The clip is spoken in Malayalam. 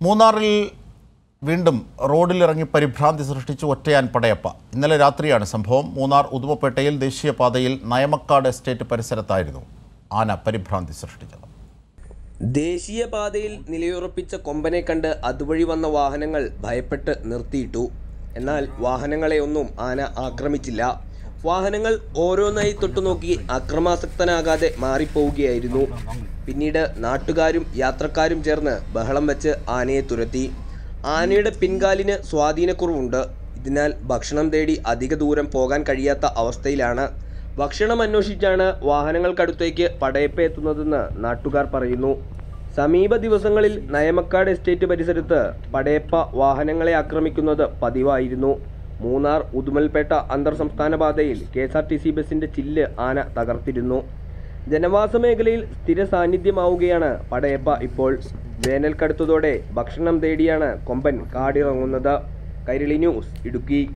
മൂന്നാറിൽ വീണ്ടും റോഡിലിറങ്ങി പരിഭ്രാന്തി സൃഷ്ടിച്ചു ഒറ്റയാൻ പടയപ്പ ഇന്നലെ രാത്രിയാണ് സംഭവം മൂന്നാർ ഉദുമപ്പേട്ടയിൽ ദേശീയപാതയിൽ നയമക്കാട് എസ്റ്റേറ്റ് പരിസരത്തായിരുന്നു ആന പരിഭ്രാന്തി സൃഷ്ടിച്ചത് ദേശീയപാതയിൽ നിലയുറപ്പിച്ച കൊമ്പനെ കണ്ട് അതുവഴി വന്ന വാഹനങ്ങൾ ഭയപ്പെട്ട് നിർത്തിയിട്ടു എന്നാൽ വാഹനങ്ങളെ ഒന്നും ആന ആക്രമിച്ചില്ല വാഹനങ്ങൾ ഓരോന്നായി തൊട്ടുനോക്കി അക്രമാസക്തനാകാതെ മാറിപ്പോവുകയായിരുന്നു പിന്നീട് നാട്ടുകാരും യാത്രക്കാരും ചേർന്ന് ബഹളം വെച്ച് ആനയെ തുരത്തി ആനയുടെ പിൻകാലിന് സ്വാധീനക്കുറവുണ്ട് ഇതിനാൽ ഭക്ഷണം തേടി അധിക ദൂരം പോകാൻ കഴിയാത്ത അവസ്ഥയിലാണ് ഭക്ഷണം അന്വേഷിച്ചാണ് വാഹനങ്ങൾക്കടുത്തേക്ക് പടയപ്പ എത്തുന്നതെന്ന് നാട്ടുകാർ പറയുന്നു സമീപ ദിവസങ്ങളിൽ നയമക്കാട് എസ്റ്റേറ്റ് പരിസരത്ത് പടയപ്പ വാഹനങ്ങളെ ആക്രമിക്കുന്നത് പതിവായിരുന്നു മൂന്നാർ ഉദുമൽപേട്ട അന്തർ സംസ്ഥാന പാതയിൽ K S R T C ബസിന്റെ ചില്ല് ആന തകർത്തിരുന്നു ജനവാസ മേഖലയിൽ സ്ഥിര സാന്നിധ്യമാവുകയാണ് പടയപ്പ ഇപ്പോൾ വേനൽ കടുത്തതോടെ ഭക്ഷണം തേടിയാണ് കൊമ്പൻ കാടിറങ്ങുന്നത് കൈരളി ന്യൂസ് ഇടുക്കി